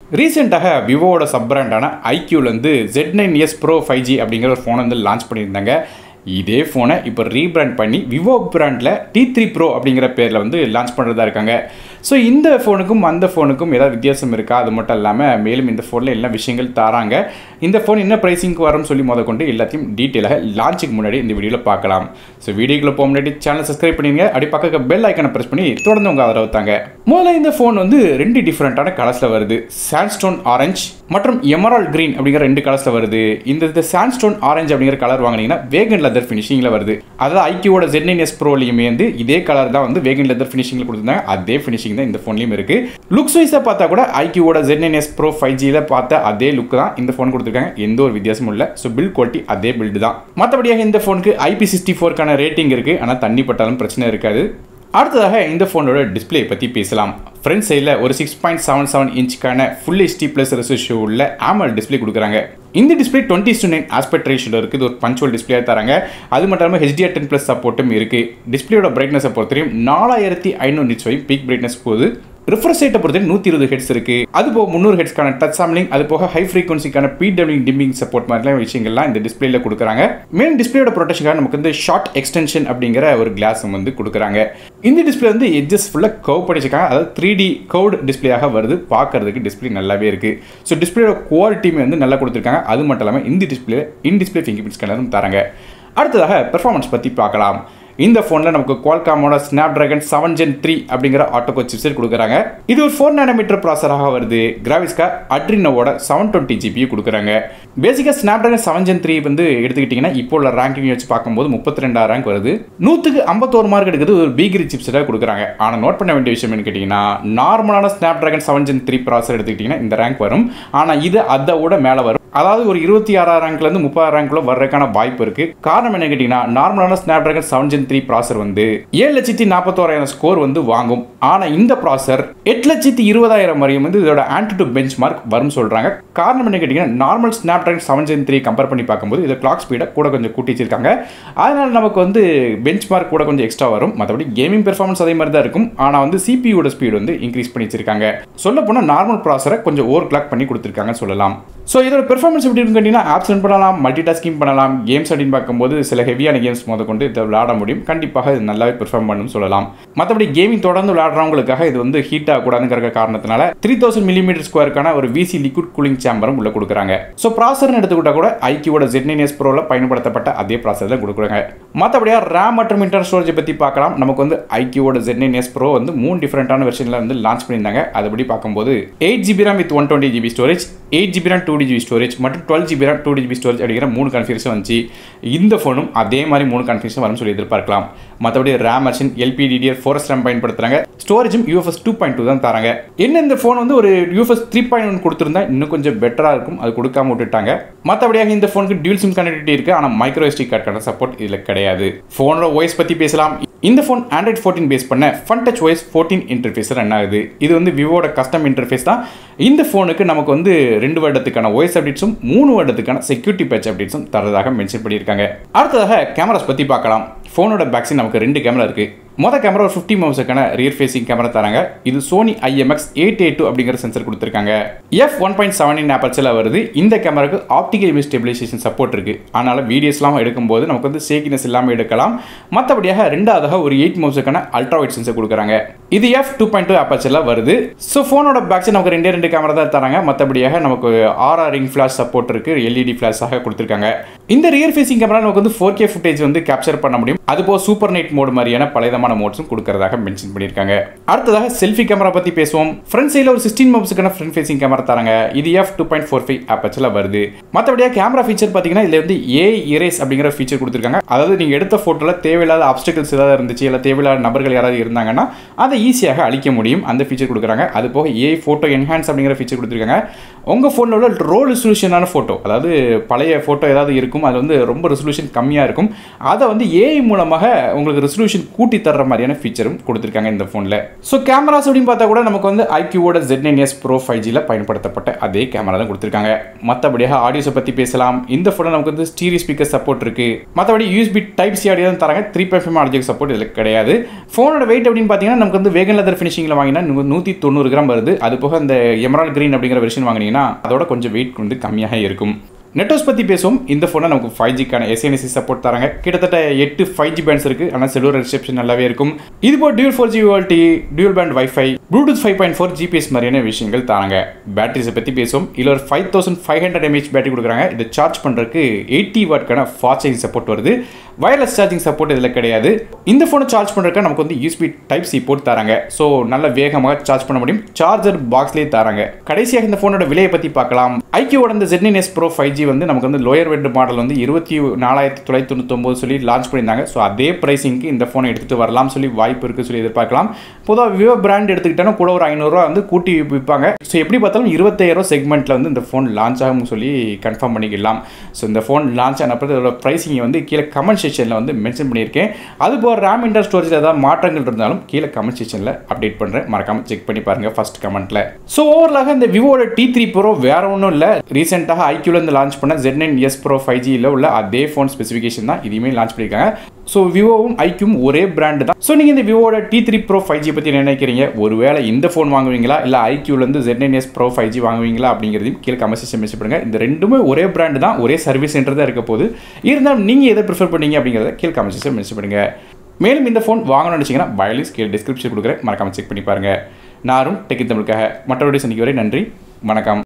ரீசெண்டாக விவோவோட சப் பிராண்டான ஐக்யூலேருந்து Z nine S pro five G அப்படிங்கிற ஒரு ஃபோன் வந்து லான்ச் பண்ணியிருந்தாங்க இதே ஃபோனை இப்போ ரீபிராண்ட் பண்ணி விவோ பிராண்டில் டி த்ரீ ப்ரோ அப்படிங்கிற பேரில் வந்து லான்ச் பண்ணுறதா இருக்காங்க ஸோ இந்த ஃபோனுக்கும் அந்த ஃபோனுக்கும் ஏதாவது வித்தியாசம் இருக்கா அது மட்டும் இல்லாமல் மேலும் இந்த ஃபோனில் எல்லா விஷயங்கள் தராங்க இந்த ஃபோன் என்ன ப்ரைஸிங்க்கு வரும்னு சொல்லி முத கொண்டு எல்லாத்தையும் டீட்டெயிலாக லான்ச்சுக்கு முன்னாடி இந்த வீடியோவில் பார்க்கலாம் ஸோ வீடியோக்குள்ள போக முன்னாடி சேனல் சப்ஸ்கிரைப் பண்ணிடுங்க அப்படி பக்க பெல் ஐக்கனை ப்ரெஸ் பண்ணி தொடர்ந்து உங்கள் ஆதரவு தாங்க முதல்ல இந்த ஃபோன் வந்து ரெண்டு டிஃப்ரெண்ட்டான கலர்ஸில் வருது சாண்ட்ஸ்டோன் ஆரஞ்சு மற்றும் எமரால்ட் கிரீன் அப்படிங்கிற ரெண்டு கலர்ஸில் வருது இந்த சாண்ட்ஸ்டோன் ஆரஞ்சு அப்படிங்கிற கலர் வாங்கினீங்கன்னா வேகன் லெதர் ஃபினிஷிங்கில் வருது அதாவது ஐக்கியோட ஜெட் நைன் எஸ் ப்ரோலையுமே வந்து இதே கலர் தான் வந்து வேகன் லெதர் ஃபினிஷிங்கில் கொடுத்துருந்தாங்க அதே ஃபினிஷிங் தான் இந்த ஃபோன்லையும் இருக்கு லுக்ஸ் வைஸாக பார்த்தா கூட ஐக்கியோட Z nine S pro five ஜியில் பார்த்த அதே லுக் தான் இந்த ஃபோன் கொடுத்துருக்காங்க எந்த ஒரு வித்தியாசமும் இல்லை ஸோ பில் குவாலிட்டி அதே பில்டு தான் மற்றபடியாக இந்த ஃபோனுக்கு ஐபி சிக்ஸ்டி ஃபோருக்கான ரேட்டிங் இருக்குது ஆனால் தண்ணி பட்டாலும் பிரச்சனை இருக்காது அடுத்ததாக இந்த ஃபோனோட டிஸ்பிளே பற்றி பேசலாம் ஃப்ரண்ட் சைடில் ஒரு சிக்ஸ் பாயிண்ட் செவன் செவன் இன்ச்சுக்கான ஃபுல் ஹெச்டி ப்ளஸ் ரெசோஷோ உள்ள ஆமல் டிஸ்பிளே கொடுக்குறாங்க இந்த display twenty to nine aspect ரேஷியோட இருக்குது இது ஒரு பஞ்சுவல் டிஸ்பிளே தராங்க அது மட்டும் இல்லாமல் ஹெச்டிஆர் டென் ப்ளஸ் சப்போர்ட்டும் இருக்குது டிஸ்பிளேயோட பிரைட்னஸை பொறுத்தவரையும் நாலாயிரத்தி ஐநூறு நிச் வரையும் பீக் பிரைட்னஸ் போகுது ரிஃப்ரெஷ் ரேட்டை பொறுத்த நூற்றி இருபது ஹெட்ஸ் இருக்கு அது போக முந்நூறு ஹெட்ஸ்க்கான டச் சாம்லிங் அது போக ஹை ஃப்ரீக்வன்சிக்கான பிடபிள்யூ டிம்பிங் சப்போர்ட் மாதிரிலாம் விஷயங்கள்லாம் இந்த டிஸ்பிளேல கொடுக்குறாங்க மெயின் டிஸ்பிளேயோட ப்ரொடெக்ஷனுக்காக நமக்கு வந்து ஷார்ட் எக்ஸ்டென்ஷன் அப்படிங்கிற ஒரு கிளாஸ் வந்து கொடுக்குறாங்க இந்த டிஸ்பிளே வந்து எட்ஜஸ் ஃபுல்லாக கவ் பண்ணிச்சிருக்காங்க அதாவது த்ரீ டி கவுட் டிஸ்பிளேயாக வருது பார்க்கறதுக்கு டிஸ்பிளே நல்லாவே இருக்கு ஸோ டிஸ்பிளேயோட குவாலிட்டியுமே வந்து நல்லா கொடுத்துருக்காங்க அது மட்டும் இல்லாமல் இந்த display in display fingerprint ஸ்கேனரும் தராங்க அடுத்ததாக பெர்ஃபார்மன்ஸ் பற்றி பார்க்கலாம் இந்த ஃபோனில் நமக்கு குவால்காமோட Snapdragon seven gen three அப்படிங்கிற ஆட்டோகோ சிப்செட் கொடுக்குறாங்க இது ஒரு ஃபோர் நேனோமீட்டர் ப்ராசராக வருது கிராவிஸ்கா அட்ரினோவோட செவன் டுவெண்ட்டி ஜிபி கொடுக்குறாங்க பேசிக்காக Snapdragon seven gen three வந்து எடுத்துக்கிட்டிங்கன்னா இப்போ உள்ள ரேங்கிங் வச்சு பார்க்கும்போது முப்பத்தி ரெண்டாயிரம் ரேங்க் வருது நூற்றுக்கு ஐம்பத்தோரு மார்க் எடுக்குது ஒரு பீகிரி சிப்செட்டாக கொடுக்குறாங்க ஆனால் நோட் பண்ண வேண்டிய விஷயம் என்ன கேட்டிங்கன்னா நார்மலான Snapdragon seven gen three processor எடுத்துக்கிட்டிங்கன்னா இந்த ரேங்க் வரும் ஆனால் இது அதை விட மேலே வரும் அதாவது ஒரு இருபத்தி ஆறாம் ரேங்க்லேருந்து முப்பதாம் ரேங்க்குள்ள வர்றதுக்கான வாய்ப்பு இருக்கு காரணம் என்ன கேட்டிங்கன்னா நார்மலான Snapdragon seven gen three processor வந்து ஏழு லட்சத்தி நாற்பத்தோராயிரம் ஸ்கோர் வந்து வாங்கும் ஆனால் இந்த ப்ராசர் எட்டு லட்சத்தி இருபதாயிரம் வரையும் வந்து இதோட ஆன்டி டு பெஞ்ச் மார்க் வரும் சொல்கிறாங்க காரணம் என்ன கேட்டிங்கன்னா normal Snapdragon seven gen three compare பண்ணி பார்க்கும்போது இது கிளாக் ஸ்பீடை கூட கொஞ்சம் கூட்டி வச்சிருக்காங்க அதனால் நமக்கு வந்து பெஞ்ச் மார்க் கூட கொஞ்சம் எக்ஸ்ட்ரா வரும் மற்றபடி கேமிங் பெர்ஃபார்மன்ஸ் அதே மாதிரி தான் இருக்கும் ஆனால் வந்து சிபியோட ஸ்பீடு வந்து இன்க்ரீஸ் பண்ணி வச்சிருக்காங்க சொல்ல போனால் நார்மல் ப்ராசரை கொஞ்சம் ஓவர் கிளாக் பண்ணி கொடுத்துருக்காங்கன்னு சொல்லலாம் ஸோ இதோட பெர்ஃபார்மன்ஸ் எப்படி இருக்குன்னு கேட்டிங்கன்னா ஆப்ஸ் ரன் பண்ணலாம் மல்டி டாஸ்கிங் பண்ணலாம் கேம்ஸ் அப்படின்னு பார்க்கும்போது சில ஹெவியான கேம்ஸ் முத கொண்டு இதை விளையாட முடியும் கண்டிப்பாக இது நல்லாவே பெர்ஃபார்ம் பண்ணும் சொல்லலாம் மற்றபடி கேமிங் தொடர்ந்து விளையாடுறவங்களுக்காக இது வந்து ஹீட் ஆகக்கூடாதுங்கிற காரணத்தினால த்ரீ தௌசண்ட் மில்லிமீட்டர் ஸ்கொயருக்கான ஒரு விசி லிக்விட் கூலிங் சேம்பரும் உள்ள கொடுக்குறாங்க ஸோ ப்ராசர்னு எடுத்துக்கிட்டா கூட ஐக்கியோட ஜெட் நைன் எஸ் ப்ரோவில் பயன்படுத்தப்பட்ட அதே ப்ராசர் தான் கொடுக்குறாங்க மற்றபடியாக ரேம் மற்றும் இன்டர் ஸ்டோரேஜை பற்றி பார்க்கலாம் நமக்கு வந்து ஐக்கியோட ஜெட் நைன் எஸ் ப்ரோ வந்து மூணு டிஃப்ரெண்டான வெர்ஷனில் வந்து லான்ச் பண்ணியிருந்தாங்க அதுபடி பார்க்கும்போது eight GB RAM with one twenty GB storage eight GB RAM two GB storage மற்றும் twelve GB RAM two GB storage அப்படிங்கிற மூணு கன்ஃபிகரேஷன் வந்துச்சு இந்த ஃபோனும் அதே மாதிரி மூணு கன்ஃபிகரேஷன் வரும்னு சொல்லி எதிர்பார்க்கலாம் மற்றபடி RAM machine LPDDR four S RAM பயன்படுத்துறாங்க ஸ்டோரேஜும் யூஎஃப்எஸ் டூ பாயிண்ட் டூ தான் தராங்க என்ன இந்த ஃபோன் வந்து ஒரு யூஎஃப்எஸ் த்ரீ பாயிண்ட் ஒன் கொடுத்துருந்தா இன்னும் கொஞ்சம் பெட்டராக இருக்கும் அது கொடுக்காம விட்டுட்டாங்க மற்றபடியாக இந்த ஃபோனுக்கு டியூல் சிம் கனெக்டிவிட்டி இருக்குது ஆனால் மைக்ரோ எஸ்டி கார்டுக்கான சப்போர்ட் இதில் கிடையாது ஃபோனோட வாய்ஸ் பற்றி பேசலாம் இந்த ஃபோன் ஆண்ட்ராய்ட் ஃபோர்டீன் பேஸ் பண்ண Funtouch OS fourteen interface run ஆகுது இது வந்து விவோட கஸ்டம் இன்டர்ஃபேஸ் தான் இந்த ஃபோனுக்கு நமக்கு வந்து ரெண்டு வருடத்துக்கான வாய்ஸ் அப்டேட்ஸும் மூணு வருடத்துக்கான செக்யூரிட்டி பேட்ச் அப்டேட்ஸும் தரதாக மென்ஷன் பண்ணியிருக்காங்க அடுத்ததாக கேமராஸ் பற்றி பார்க்கலாம் ஃபோனோட பேக்ஸில் நமக்கு ரெண்டு கேமரா இருக்குது மொதல் கேமரா ஒரு ஃபிஃப்டி மவுஸுக்கான ரியர் ஃபேசிங் கேமரா தராங்க இது Sony IMX eight eight two அப்படிங்கிற சென்சர் கொடுத்துருக்காங்க F one point seven in ஆப்பர்ச்சில் வருது இந்த கேமராக்கு ஆப்டிகல் இமேஜ் ஸ்டெபிலைசேஷன் சப்போர்ட் இருக்கு அதனால வீடியோஸ்லாம் எடுக்கும்போது நமக்கு வந்து சேக்கினஸ் இல்லாமல் எடுக்கலாம் மற்றபடியாக ரெண்டாவதாக ஒரு எயிட் மவுஸுக்கான அல்ட்ரா வைட் சென்சர் கொடுக்குறாங்க இது எஃப் டூ பாயிண்ட் டூ ஆப்பர்ச்சில் வருது ஸோ ஃபோனோட பேக்ஸில் நமக்கு ரெண்டே ரெண்டு கேமரா தான் தராங்க மற்றபடியாக நமக்கு ஆர்ஆர் ரிங் ஃபிளாஷ் சப்போர்ட் இருக்கு எல்இடி ஃபிளாஷாக கொடுத்துருக்காங்க இந்த ரியர் ஃபேசிங் கேமரா நமக்கு வந்து ஃபோர் கே ஃபுட்டேஜ் வந்து கேப்சர் பண்ண முடியும் அதுபோல் சூப்பர் நைட் மோட் மாதிரியான பலவிதமான மோட்ஸும் கொடுக்கறதாக மென்ஷன் பண்ணியிருக்காங்க அடுத்ததாக செல்ஃபி கேமரா பற்றி பேசுவோம் ஃப்ரண்ட் சைடில் ஒரு சிக்ஸ்டீன் மோப்ஸுக்கான ஃப்ரண்ட் ஃபேசிங் கேமரா தராங்க இது F two point four five ஆப்பச்சில் வருது மற்றபடியாக கேமரா ஃபீச்சர் பார்த்தீங்கன்னா இதில் வந்து ஏ இரேஸ் அப்படிங்கிற ஃபீச்சர் கொடுத்துருக்காங்க அதாவது நீங்கள் எடுத்த ஃபோட்டோவில் தேவையில்லாத ஆப்ஸ்டிகல்ஸ் ஏதாவது இருந்துச்சு இல்லை தேவையில்லாத நபர்கள் யாராவது இருந்தாங்கன்னா அதை ஈஸியாக அழிக்க முடியும் அந்த ஃபீச்சர் கொடுக்குறாங்க அது போக ஏ ஃபோட்டோ என்ஹான்ஸ் அப்படிங்கிற ஃபீச்சர் கொடுத்துருக்காங்க உங்கள் ஃபோனில் உள்ள ரோ ரெசல்யூஷனான ஃபோட்டோ அதாவது பழைய ஃபோட்டோ ஏதாவது இருக்கும் அது வந்து ரொம்ப ரெசல்யூஷன் கம்மியாக இருக்கும் அதை வந்து ஏஐ மூலம் மூலமாக உங்களுக்கு ரெசல்யூஷன் கூட்டி தர்ற மாதிரியான ஃபீச்சரும் கொடுத்துருக்காங்க இந்த ஃபோனில் ஸோ கேமராஸ் அப்படின்னு பார்த்தா கூட நமக்கு வந்து ஐக்யூவோட Z nine S pro five ஜியில் பயன்படுத்தப்பட்ட அதே கேமரா தான் கொடுத்துருக்காங்க மற்றபடியாக ஆடியோஸை பற்றி பேசலாம் இந்த ஃபோனில் நமக்கு வந்து ஸ்டீரியோ ஸ்பீக்கர் சப்போர்ட் இருக்குது மற்றபடி யூஎஸ்பி டைப் சி ஆடியோ தான் தராங்க three point five audio support இதில் கிடையாது ஃபோனோட வெயிட் அப்படின்னு பார்த்தீங்கன்னா நமக்கு வந்து வேகன் லெதர் ஃபினிஷிங்கில் வாங்கினா நூற்றி தொண்ணூறு கிராம் வருது அது போக அந்த எமரால் கிரீன் அப்படிங்கிற வெர்ஷன் வாங்கினீங்கன்னா அதோட கொஞ்சம் வெயிட் வந்து கம்மியாக இருக்கும் நெட்ஒர்க்ஸ் பற்றி பேசுவோம் இந்த ஃபோனை நமக்கு ஃபைவ் ஜிக்கான எஸ்என்எஸ்சி சப்போர்ட் தராங்க கிட்டத்தட்ட எட்டு ஃபைவ் ஜி பேண்ட்ஸ் இருக்குது ஆனால் செல்லுலர் ரிசெப்ஷன் நல்லாவே இருக்கும் இது போல் dual four G VoLTE dual band wifi Bluetooth five point four GPS மாதிரியான விஷயங்கள் தராங்க பேட்டரிஸை பற்றி பேசுவோம் இதில் ஒரு five thousand five hundred mAh battery கொடுக்குறாங்க இதை சார்ஜ் பண்ணுறதுக்கு எயிட்டி வாட்க்கான ஃபாஸ்ட் சார்ஜிங் சப்போர்ட் வருது வயர்லெஸ் சார்ஜிங் சப்போர்ட் இதில் கிடையாது இந்த ஃபோனை சார்ஜ் பண்ணுறதுக்கு நமக்கு வந்து யூஸ்பி டைப் சி போட்டு தராங்க ஸோ நல்ல வேகமாக சார்ஜ் பண்ண முடியும் சார்ஜர் பாக்ஸ்லேயே தராங்க கடைசியாக இந்த ஃபோனோட விலையை பற்றி பார்க்கலாம் ஐக்கியோட இந்த Z nine S pro five G வந்து நமக்கு வந்து லோயர் வெட் மாடல் வந்து இருபத்தி நாலாயிரத்தி தொள்ளாயிரத்தி தொண்ணூத்தொம்பது சொல்லி லான்ச் பண்ணியிருந்தாங்க ஸோ அதே ப்ரைஸிங்க்கு இந்த ஃபோனை எடுத்துகிட்டு வரலாம் சொல்லி வாய்ப்பு இருக்குது சொல்லி எதிர்பார்க்கலாம் பொதுவாக விவோ பிராண்ட் எடுத்துக்கிட்டோன்னா கூட ஒரு ஐநூறுரூவா வந்து கூட்டி விற்பாங்க ஸோ எப்படி பார்த்தாலும் இருபத்தாயிரம் செக்மெண்ட்டில் வந்து இந்த ஃபோன் லான்ச் ஆகும் சொல்லி கன்ஃபார்ம் பண்ணிக்கலாம் ஸோ இந்த ஃபோன் லான்ச் ஆனப்போ இதோட ப்ரைஸிங்கை வந்து கீழே கமெண்ட் செக்ஷனில் வந்து மென்ஷன் பண்ணியிருக்கேன் அது போக ரேம் இன்டர் ஸ்டோரேஜில் ஏதாவது மாற்றங்கள் இருந்தாலும் கீழே கமெண்ட் செக்ஷனில் அப்டேட் பண்ணுறேன் மறக்காமல் செக் பண்ணி பாருங்கள் ஃபர்ஸ்ட் கமெண்ட்டில் ஸோ ஓவரலாக இந்த விவோட டி த்ரீ ப்ரோ வேற ஒன்றும் இல்லை ரீசெண்டாக ஐக்யூலேருந்து லான்ச் பண்ண Z nine S pro five ஜியில் உள்ள அதே ஃபோன் ஸ்பெசிஃபிகேஷன் தான் இதையுமே லான்ச் பண்ணியிருக்காங்க ஸோ விவோவும் ஐக்யூவும் ஒரே பிராண்டு தான் ஸோ நீங்கள் இந்த விவோட T three pro five G பற்றி நினைக்கிறீங்க ஒருவேளை இந்த ஃபோன் வாங்குவீங்களா இல்லை ஐக்யூலேருந்து Z nine S pro five G வாங்குவீங்களா அப்படிங்கிறதையும் கீழே கமெண்ட் செக்ஷன் மெசேஜ் பண்ணுங்கள் இந்த ரெண்டுமே ஒரே பிராண்டு தான் ஒரே சர்வீஸ் சென்டர் தான் இருக்க போது இருந்தாலும் நீங்கள் எதை ப்ரிஃபர் பண்ணீங்க அப்படிங்கிறத கீழே கமெண்ட் செக்ஷன் மெசேஜ் பண்ணுங்கள் மேலும் இந்த ஃபோன் வாங்கணும்னு நினச்சிங்கன்னா பயலிஸ் கீழே டிஸ்கிரிப்ஷன் கொடுக்குறேன் மறக்காமல் செக் பண்ணி பாருங்கள் நானும் டெக்கி தமிழுக்காக மற்றவருடைய சந்திக்க வரை நன்றி வணக்கம்